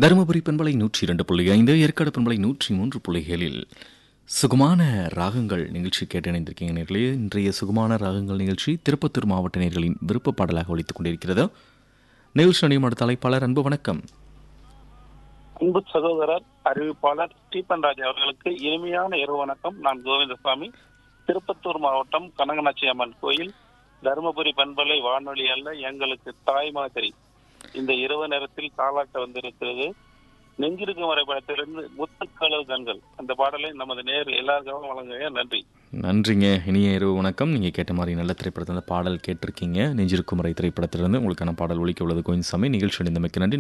தருமபுரி பண்பலை நூற்றி இரண்டு புள்ளி ஐந்து ஏற்காடு பண்பலை நூற்றி மூன்று புள்ளிகளில் சுகமான ராகங்கள் நிகழ்ச்சி கேட்டிணைந்திருக்கீங்க நேர்களே இன்றைய சுகமான ராகங்கள் நிகழ்ச்சி திருப்பத்தூர் மாவட்ட நேர்களின் விருப்ப பாடலாக ஒழித்துக் கொண்டிருக்கிறது நிகழ்ச்சி அணியும் தலைப்பாளர் அன்பு வணக்கம் அன்பு சகோதரர் அறிவிப்பாளர் ஸ்டீபன் ராஜ் அவர்களுக்கு இனிமையான இரவு வணக்கம் நான் கோவிந்தசாமி திருப்பத்தூர் மாவட்டம் கனகநாச்சி அம்மன் கோயில் தருமபுரி பண்பலை வானொலி அல்ல எங்களுக்கு தாய் மாதிரி இந்த இரவு நேரத்தில் தாளாட்ட வந்திருக்கிறது நெஞ்சிருக்கும் வரைபடத்திலிருந்து முத்துக்களவு கண்கள் அந்த பாடலை நமது நேர் எல்லாருக்காகவும் வழங்குங்க நன்றி நன்றிங்க இனிய இரவு வணக்கம் நீங்கள் கேட்ட மாதிரி நல்ல திரைப்படத்தில் பாடல் கேட்டிருக்கீங்க நெஞ்சிருக்கும் முறை திரைப்படத்திலிருந்து உங்களுக்கான பாடல் ஒழிக்க உள்ளது கோவிந்தசாமி நிகழ்ச்சி அணிந்தமைக்கு நன்றி